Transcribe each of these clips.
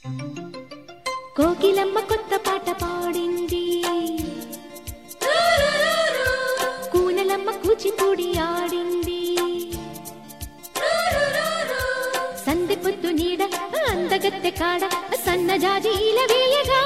కోకిలమ్మ కొత్త పాట పాడింది కూనలమ్మ కూచిపూడి ఆడింది సందె పొద్దు నీడ అందగత్తె కాడ సన్నజాజీల వేయగా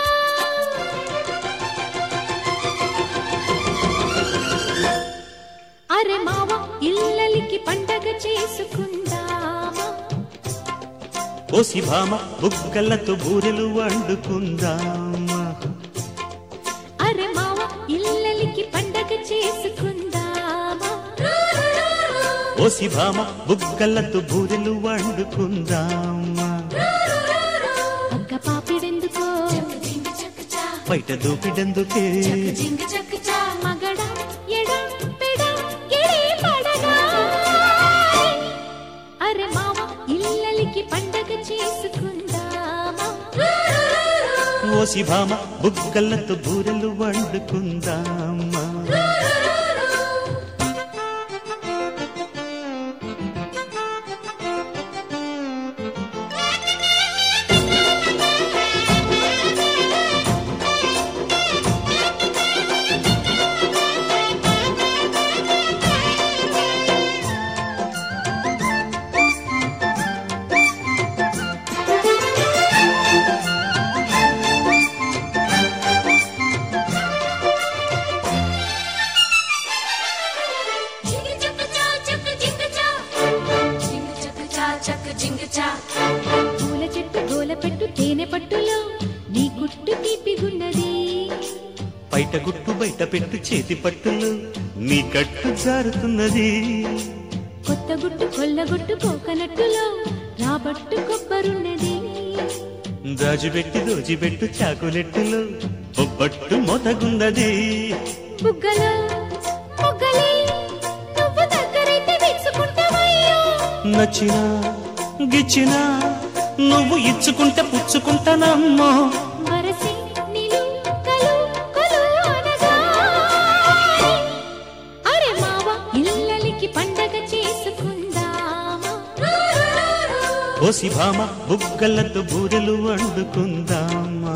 అరె మావ ఇల్లలికి పండగ చేసుకుందామా ఓసి భామ బుగ్గలతో బూరెలు వండుకుందామా అరె మావ ఇల్లలికి పండగ చేసుకుందామా ఓసి భామ బుగ్గలతో బూరెలు వండుకుందామా పక్క పాపిడెందుకో బయట దూపిడందుకే మగడ ఎడ పెడ ఎడే పడగా అరె మావ ఇల్లలికి పండగ చేసుకుందామా ఓసి భామ బుగ్గలతో బూరెలు వండుకుందామా పూల చెట్టు గోల పెట్టు తేనె పట్టులో నీ గుట్టు తీపిగున్నది బయట గుట్టు బయట పెట్టు చేతి పట్టులు నీ కట్టు జారుతున్నది కొత్త గుట్టు కొల్లగొట్టు కోకనట్టులో రాబట్టు కొబ్బరున్నది దాజుబెట్టి దోజిబెట్టు చాకులెట్టులు బొబ్బట్టు మొదగున్నది బుగ్గలో బుగ్గలే నువ్వు దగ్గరైతే విచ్చుకుంటావయ్యో నచ్చినా గిచ్చినా నువ్వు ఇచ్చుకుంటే పుచ్చుకుంటానమ్మో వరసే నిలు కలు కొలు అనగా అరే మావ ఇల్లలికి పండగ చేసుకుందామా ఓసి భామ బుగ్గలతో బూరెలు వండుకుందామా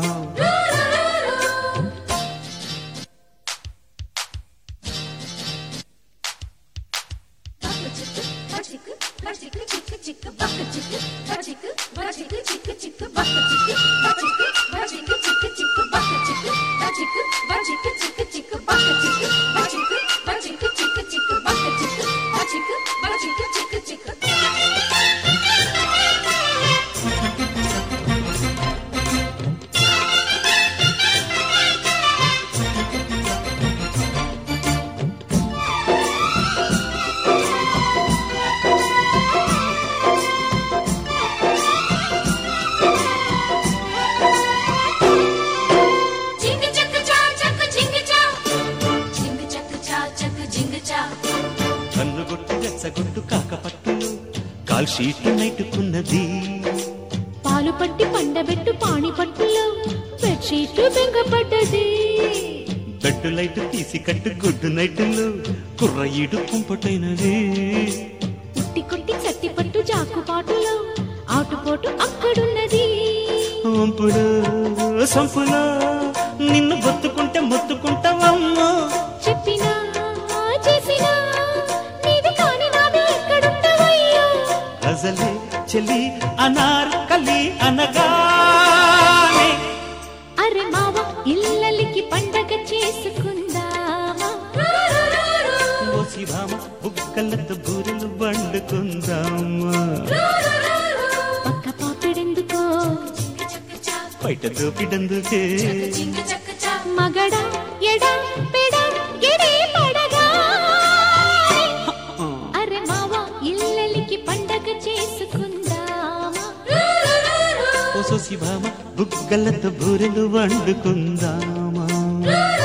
కన్నుగొట్టు రెచ్చగొట్టు కాకపట్టులు కాల్ షీట్ నైటుకున్నది పాలు పట్టి పండబెట్టు పాణి పట్టులో బెడ్షీట్ బెంగపడ్డది బెడ్డు లైట్ తీసి కట్టు గుడ్డు నైటులు కుర్ర ఈడు కుంపటైనది ఉట్టి కొట్టి చట్టి పట్టు జాకు పాటులో ఆటుపోటు అక్కడున్నది వంపులు సంపులో నిన్ను బొత్తుకుంటే మొత్తుకుంటావమ్మో చెప్పినా చేసినా నీది కాని నాది ఎక్కడుంటవయ్యో గజలే చెలి అనార్కలి అనగానే అరె మావ ఇల్లలికి పండగ చేసుకుందామా ఓసి భామ బుగ్గలతో బూరెలు వండుకుందామా పక్క పాపిడెందుకో బయట దూపిడందుకే మగడ ఎడ పెడ ఎడే పడగా అరె మావ ఇల్లలికి పండగ చేసుకుందామా ఓ సోసి భామ బుగ్గలతో బూరెలు వండుకుందామా